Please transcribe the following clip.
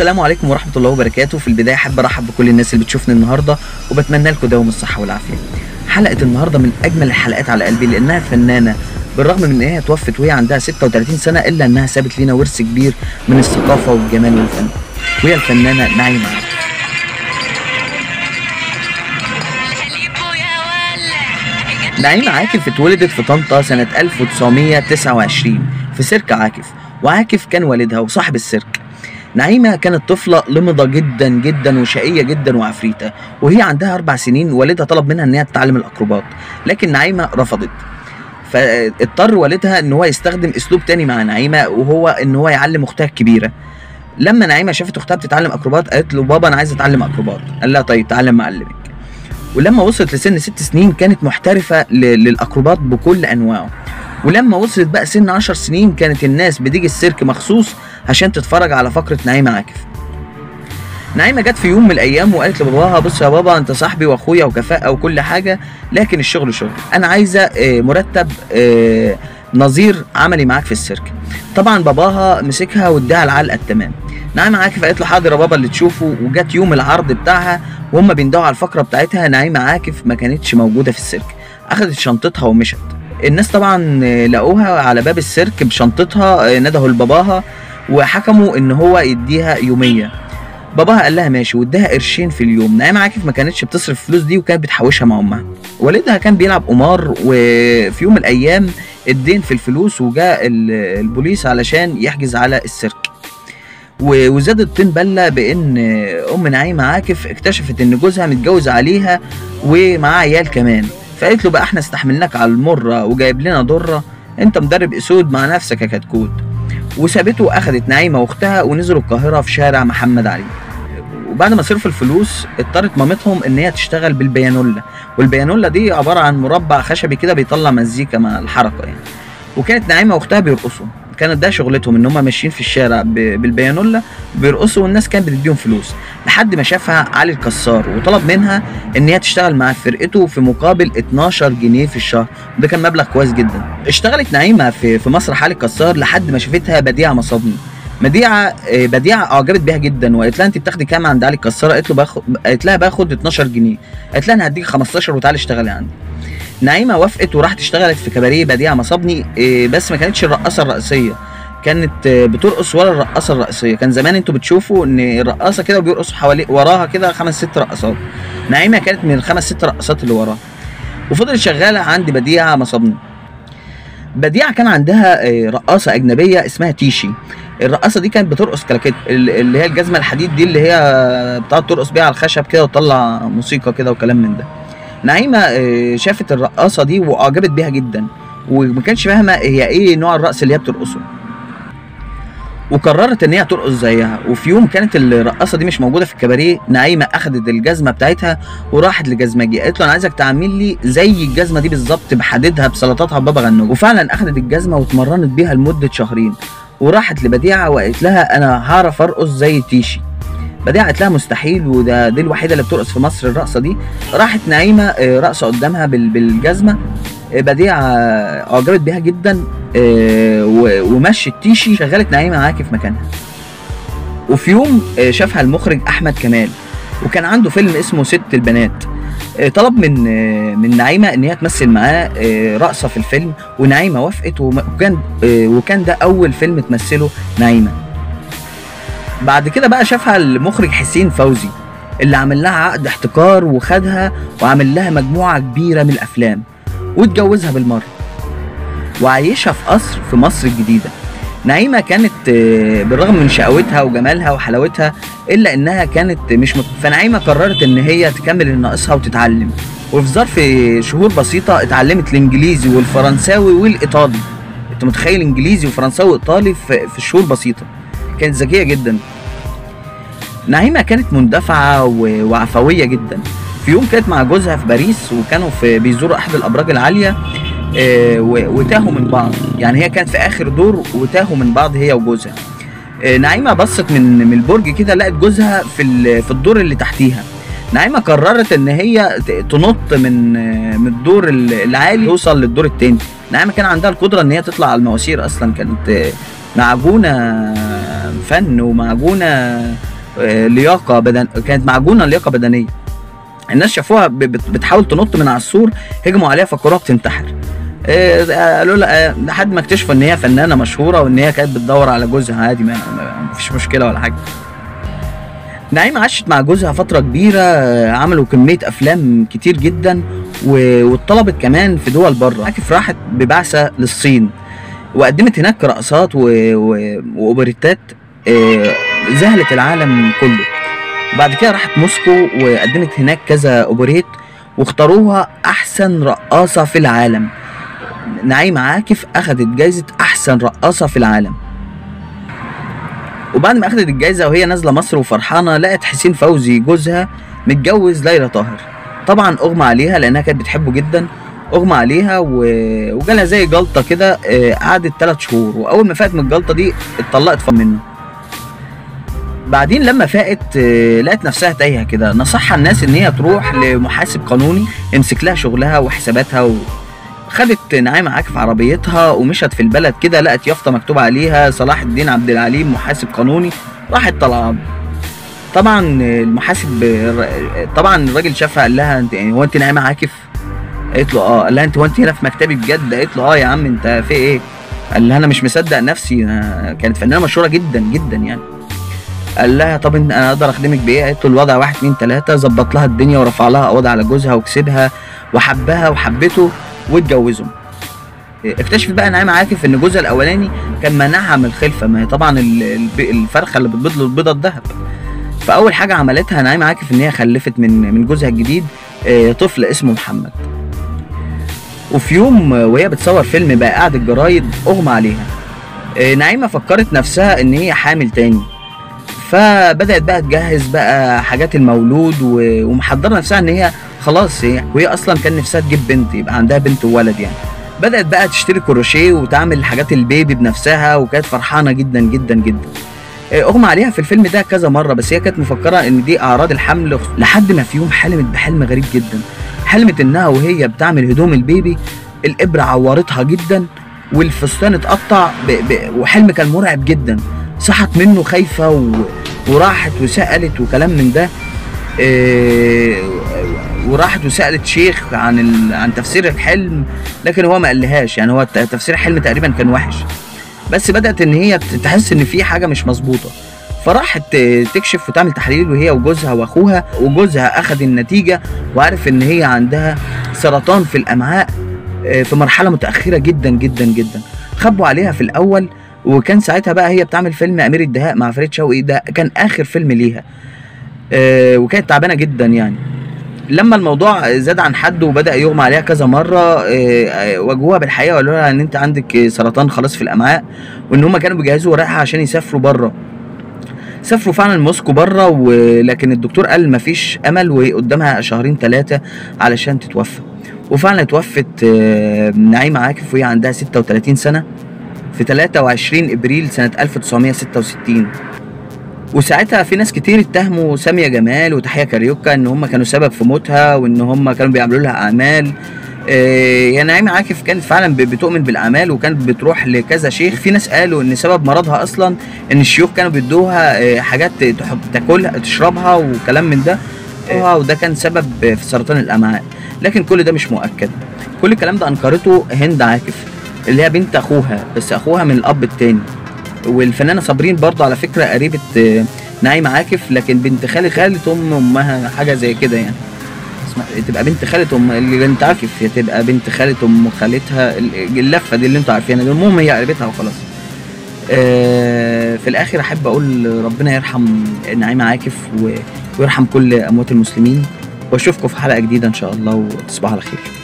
السلام عليكم ورحمة الله وبركاته في البداية حابب أرحب بكل الناس اللي بتشوفني النهاردة وبتمنى لكم دوام الصحة والعافية حلقة النهاردة من أجمل الحلقات على قلبي لأنها فنانة بالرغم من إن هي توفت وهي عندها 36 سنة إلا إنها سابت لنا ورث كبير من الثقافة والجمال والفن وهي الفنانة نعيمة عبد. نعيمة عاكف اتولدت في طنطا سنة 1929 في سيرك عاكف وعاكف كان والدها وصاحب السيرك نعيمة كانت طفلة لمضة جدا جدا وشقية جدا وعفريتة وهي عندها أربع سنين والدها طلب منها إن هي تتعلم الأكروبات لكن نعيمة رفضت فاضطر والدها إن هو يستخدم أسلوب تاني مع نعيمة وهو إن هو يعلم أختها الكبيرة لما نعيمة شافت أختها بتتعلم أكروبات قالت له بابا أنا عايزة أتعلم أكروبات قال لها طيب تعلم معلمك ولما وصلت لسن ست سنين كانت محترفة ل- للأكروبات بكل أنواعه ولما وصلت بقى سن عشر سنين كانت الناس بتيجي السيرك مخصوص عشان تتفرج على فقرة نعيمة عاكف نعيمة جت في يوم من الأيام وقالت لباباها بص يا بابا أنت صاحبي وأخويا وكفاءة وكل حاجة لكن الشغل شغل أنا عايزة آه، مرتب آه، نظير عملي معاك في السيرك طبعا باباها مسكها واداها العلقة التمام نعيمة عاكف قالت له حاضر يا بابا اللي تشوفه وجت يوم العرض بتاعها وهم بيندهوا على الفقرة بتاعتها نعيمة عاكف ما كانتش موجودة في السيرك أخدت شنطتها ومشت الناس طبعا آه، لقوها على باب السيرك بشنطتها آه، ندهوا لباباها وحكموا ان هو يديها يوميه باباها قال لها ماشي واداها قرشين في اليوم نعيمة عاكف ما كانتش بتصرف الفلوس دي وكانت بتحوشها مع امها والدها كان بيلعب قمار وفي يوم من الايام الدين في الفلوس وجاء ال- البوليس علشان يحجز على السيرك و- وزاد الطين بله بان ام نعيمة عاكف اكتشفت ان جوزها متجوز عليها ومعاه عيال كمان فقالت له بقى احنا استحملناك على المره وجايب لنا ضره انت مدرب اسود مع نفسك يا كتكوت وسابته واخدت نعيمه واختها ونزلوا القاهره في شارع محمد علي وبعد ما صرفوا الفلوس اضطرت مامتهم ان هي تشتغل بالبيانولا والبيانولا دي عباره عن مربع خشبي كده بيطلع مزيكا مع الحركه يعني وكانت نعيمه واختها بيرقصوا كانت ده شغلتهم ان هم ماشيين في الشارع ب- بالبيانولا بيرقصوا والناس كانت بتديهم فلوس لحد ما شافها علي الكسار وطلب منها ان هي تشتغل مع فرقته في مقابل 12 جنيه في الشهر ده كان مبلغ كويس جدا اشتغلت نعيمه في في مسرح علي الكسار لحد ما شافتها بديعه مصابني بديعه آه، بديعه اعجبت بيها جدا وقالت لها انت بتاخدي كام عند علي الكسار قالت له باخد قالت لها باخد 12 جنيه قالت لها انا هديك 15 وتعالي اشتغلي عندي نعيمه وافقت وراحت اشتغلت في كباريه بديعه مصابني آه، بس ما كانتش الرقاصه الرئيسيه كانت آه، بترقص ورا الرقاصه الرئيسيه كان زمان انتوا بتشوفوا ان الرقاصه كده وبيرقصوا حوالي وراها كده خمس ست رقصات نعيمه كانت من الخمس ست رقصات اللي وراها وفضلت شغاله عند بديعه مصابني بديعه كان عندها آه، رقاصه اجنبيه اسمها تيشي الرقاصه دي كانت بترقص كلاكيت ال- اللي هي الجزمه الحديد دي اللي هي بتقعد ترقص بيها على الخشب كده وتطلع موسيقى كده وكلام من ده نعيمه آه، شافت الرقاصه دي واعجبت بيها جدا وما كانش فاهمه هي ايه نوع الرقص اللي هي بترقصه وقررت ان هي ترقص زيها وفي يوم كانت الرقاصه دي مش موجوده في الكباريه نعيمه اخدت الجزمه بتاعتها وراحت لجزمجي قالت له انا عايزك تعمل لي زي الجزمه دي بالظبط بحديدها بسلطاتها ببابا غنوج وفعلا اخدت الجزمه واتمرنت بيها لمده شهرين وراحت لبديعه وقالت لها انا هعرف ارقص زي تيشي بديعه قالت لها مستحيل وده دي الوحيده اللي بترقص في مصر الرقصه دي راحت نعيمه آه، رقصه قدامها بال- بالجزمه آه، بديعه آه، اعجبت بيها جدا آه، و- ومشت تيشي شغلت نعيمه معاكي في مكانها وفي يوم آه، شافها المخرج احمد كمال وكان عنده فيلم اسمه ست البنات آه، طلب من آه، من نعيمه ان هي تمثل معاه آه، رقصه في الفيلم ونعيمه وافقت وم- وكان آه، وكان ده اول فيلم تمثله نعيمه بعد كده بقى شافها المخرج حسين فوزي اللي عمل لها عقد احتكار وخدها وعمل لها مجموعه كبيره من الافلام واتجوزها بالمره وعايشها في قصر في مصر الجديده نعيمه كانت آه، بالرغم من شقاوتها وجمالها وحلاوتها الا انها كانت مش مت... فنعيمه قررت ان هي تكمل اللي ناقصها وتتعلم وفي ظرف شهور بسيطه اتعلمت الانجليزي والفرنساوي والايطالي انت متخيل انجليزي وفرنساوي وايطالي في, في شهور بسيطه كانت ذكيه جدا نعيمه كانت مندفعه و- وعفويه جدا في يوم كانت مع جوزها في باريس وكانوا في بيزوروا احد الابراج العاليه آه، و- وتاهوا من بعض يعني هي كانت في اخر دور وتاهوا من بعض هي وجوزها آه، نعيمه بصت من من البرج كده لقت جوزها في ال- في الدور اللي تحتيها نعيمه قررت ان هي ت- تنط من آه، من الدور ال- العالي توصل للدور التاني نعيمه كان عندها القدره ان هي تطلع على المواسير اصلا كانت آه، معجونه فن ومعجونه آه، لياقه بدن كانت معجونه لياقه بدنيه الناس شافوها ب- بت- بتحاول تنط من على السور هجموا عليها فكروها بتنتحر آه، قالوا لها آه، لحد ما اكتشفوا ان هي فنانه مشهوره وان هي كانت بتدور على جوزها عادي ما ما- ما فيش مشكله ولا حاجه نعيمة عاشت مع جوزها فترة كبيرة آه، عملوا كمية أفلام كتير جدا و- واتطلبت كمان في دول بره عاكف راحت ببعثة للصين وقدمت هناك رقصات و... و... وأوبريتات آه، ذهلت العالم كله وبعد كده راحت موسكو وقدمت هناك كذا أوبريت واختاروها أحسن رقاصة في العالم نعيمة عاكف أخدت جايزة أحسن رقاصة في العالم وبعد ما أخدت الجايزة وهي نازلة مصر وفرحانة لقت حسين فوزي جوزها متجوز ليلى طاهر طبعا أغمى عليها لأنها كانت بتحبه جدا أغمى عليها و... وجالها زي جلطة كده آه، قعدت ثلاث شهور وأول ما فاقت من الجلطة دي اتطلقت منه بعدين لما فاقت آه، لقت نفسها تايهه كده نصحها الناس ان هي تروح لمحاسب قانوني يمسك لها شغلها وحساباتها و... خدت نعيمة عاكف عربيتها ومشت في البلد كده لقت يافطة مكتوب عليها صلاح الدين عبد العليم محاسب قانوني راحت طالعة طبعا المحاسب طبعا الراجل شافها قال لها انت يعني هو انت نعيمة عاكف؟ قالت له اه قال لها انت هو انت هنا في مكتبي بجد؟ قالت له اه يا عم انت في ايه؟ قال لها انا مش مصدق نفسي أنا كانت فنانة مشهورة جدا جدا يعني قال لها طب إن انا اقدر اخدمك بايه؟ قالت له الوضع واحد اتنين تلاته ظبط لها الدنيا ورفع لها قواضي على جوزها وكسبها وحبها وحبته واتجوزهم. اكتشفت بقى نعيمة عاكف ان جوزها الاولاني كان منعها من الخلفه ما هي طبعا ال- الب- الفرخه اللي بتبيض له البيضه الذهب. فاول حاجه عملتها نعيمة عاكف ان هي خلفت من من جوزها الجديد آه، طفل اسمه محمد. وفي يوم وهي بتصور فيلم بائعة الجرايد اغمى عليها. آه، نعيمة فكرت نفسها ان هي حامل تاني. فبدات بقى تجهز بقى حاجات المولود و- ومحضره نفسها ان هي خلاص هي وهي اصلا كان نفسها تجيب بنت يبقى عندها بنت وولد يعني بدات بقى تشتري كروشيه وتعمل حاجات البيبي بنفسها وكانت فرحانه جدا جدا جدا آه، اغمى عليها في الفيلم ده كذا مره بس هي كانت مفكره ان دي اعراض الحمل لحد ما في يوم حلمت بحلم غريب جدا حلمت انها وهي بتعمل هدوم البيبي الابره عورتها جدا والفستان اتقطع ب... ب... وحلم كان مرعب جدا صحت منه خايفه و... وراحت وسالت وكلام من ده إيه وراحت وسالت شيخ عن ال... عن تفسير الحلم لكن هو ما قالهاش يعني هو ت- تفسير الحلم تقريبا كان وحش بس بدات ان هي ت- تحس ان في حاجه مش مظبوطه فراحت ت- تكشف وتعمل تحاليل وهي وجوزها واخوها وجوزها اخذ النتيجه وعرف ان هي عندها سرطان في الامعاء آه، في مرحله متاخره جدا جدا جدا خبوا عليها في الاول وكان ساعتها بقى هي بتعمل فيلم امير الدهاء مع فريد شوقي ده كان اخر فيلم ليها آه، وكانت تعبانه جدا يعني لما الموضوع زاد عن حد وبدا يغمى عليها كذا مره آه، آه، واجهوها بالحقيقه وقالوا لها ان انت عندك سرطان خلاص في الامعاء وان هم كانوا بيجهزوا ورقها عشان يسافروا بره سافروا فعلا موسكو بره ولكن الدكتور قال مفيش امل وهي قدامها شهرين ثلاثه علشان تتوفى وفعلا اتوفت آه، نعيمه عاكف وهي عندها 36 سنه في 23 ابريل سنه 1966 وساعتها في ناس كتير اتهموا سامية جمال وتحية كاريوكا ان هم كانوا سبب في موتها وان هم كانوا بيعملوا لها اعمال آه، يا نعيمة عاكف كانت فعلا ب- بتؤمن بالاعمال وكانت بتروح لكذا شيخ في ناس قالوا ان سبب مرضها اصلا ان الشيوخ كانوا بيدوها آه، حاجات تحط تاكلها تشربها وكلام من ده آه، وده كان سبب في سرطان الامعاء لكن كل ده مش مؤكد كل الكلام ده انكرته هند عاكف اللي هي بنت اخوها بس اخوها من الاب التاني والفنانه صابرين برضه على فكره قريبه آه، نعيمه عاكف لكن بنت خالة خالة ام امها حاجه زي كده يعني اسمها تبقى بنت خالة ام اللي انت عارف هي تبقى بنت خالة ام خالتها ال- اللفه دي اللي انتوا عارفينها دي المهم هي قريبتها وخلاص آه، في الاخر احب اقول ربنا يرحم نعيمه عاكف و- ويرحم كل اموات المسلمين واشوفكم في حلقه جديده ان شاء الله وتصبحوا على خير